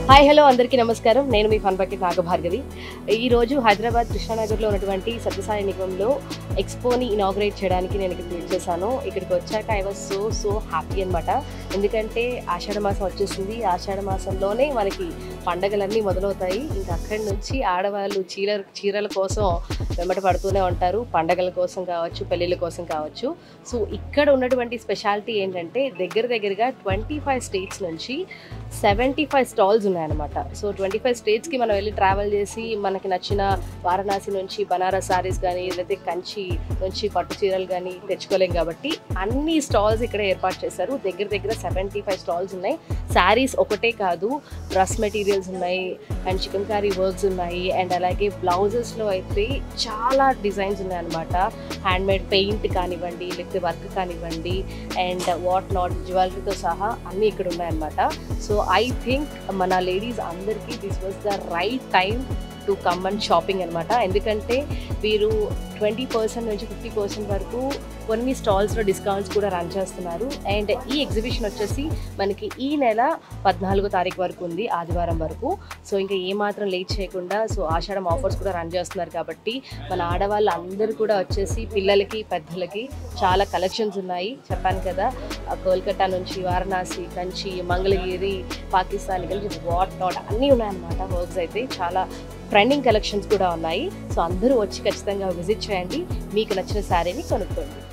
hi hello అందరికీ నమస్కారం నేను మీ ఫన్ బకెట్ నాగభార్గవి ఈరోజు హైదరాబాద్ కృష్ణానగర్లో ఉన్నటువంటి సత్యసాయి నిగమంలో ఎక్స్పోని ఇనాగ్రేట్ చేయడానికి నేను ఇక్కడికి వచ్చేసాను ఇక్కడికి వచ్చాక I was so so happy అనమాట ఎందుకంటే ఆషాఢ మాసం వచ్చేసింది ఆషాఢ మాసంలోనే మనకి పండగలన్నీ మొదలవుతాయి ఇంకా అక్కడి నుంచి ఆడవాళ్ళు చీర చీరల కోసం వెంబట పడుతూనే ఉంటారు పండగల కోసం కావచ్చు పెళ్ళిళ్ళ కోసం కావచ్చు సో ఇక్కడ ఉన్నటువంటి స్పెషాలిటీ ఏంటంటే దగ్గర దగ్గరగా ట్వంటీ ఫైవ్ స్టేట్స్ నుంచి సెవెంటీ ఫైవ్ స్టాల్స్ ఉన్నాయన్నమాట సో ట్వంటీ ఫైవ్ స్టేట్స్కి మనం వెళ్ళి ట్రావెల్ చేసి మనకి నచ్చిన వారణాసి నుంచి బనారస్ సారీస్ కానీ లేకపోతే కంచి నుంచి పట్టు చీరలు కానీ తెచ్చుకోలేం కాబట్టి అన్ని స్టాల్స్ ఇక్కడ ఏర్పాటు చేశారు దగ్గర దగ్గర సెవెంటీ ఫైవ్ స్టాల్స్ ఉన్నాయి శారీస్ ఒకటే కాదు డ్రెస్ మెటీరియల్స్ ఉన్నాయి అండ్ చికెన్ కర్రీ వర్క్స్ ఉన్నాయి అండ్ అలాగే బ్లౌజెస్లో అయితే చాలా డిజైన్స్ ఉన్నాయన్నమాట హ్యాండ్మేడ్ పెయింట్ కానివ్వండి లేకపోతే వర్క్ కానివ్వండి అండ్ వాట్ నాట్ జ్యువెలరీతో సహా అన్నీ ఇక్కడ ఉన్నాయన్నమాట సో ఐ థింక్ మన లేడీస్ అందరికీ this was the right time to come and shopping అనమాట ఎందుకంటే వీరు ట్వంటీ పర్సెంట్ నుంచి ఫిఫ్టీ పర్సెంట్ వరకు కొన్ని స్టాల్స్లో డిస్కౌంట్స్ కూడా రన్ చేస్తున్నారు అండ్ ఈ ఎగ్జిబిషన్ వచ్చేసి మనకి ఈ నెల పద్నాలుగో తారీఖు వరకు ఉంది ఆదివారం వరకు సో ఇంకా ఏమాత్రం లేట్ చేయకుండా సో ఆషాఢం ఆఫర్స్ కూడా రన్ చేస్తున్నారు కాబట్టి మన ఆడవాళ్ళు అందరూ కూడా వచ్చేసి పిల్లలకి పెద్దలకి చాలా కలెక్షన్స్ ఉన్నాయి చెప్పాను కదా ఆ కోల్కతా నుంచి వారణాసి కంచి మంగళగిరి పాకిస్తాన్ కలిసి వాట్ నాట్ అన్నీ ఉన్నాయన్నమాట వర్క్స్ అయితే చాలా ట్రెండింగ్ కలెక్షన్స్ కూడా ఉన్నాయి సో అందరూ వచ్చి ఖచ్చితంగా విజిట్ చేయండి మీకు నచ్చిన శారీని కొనుక్కోండి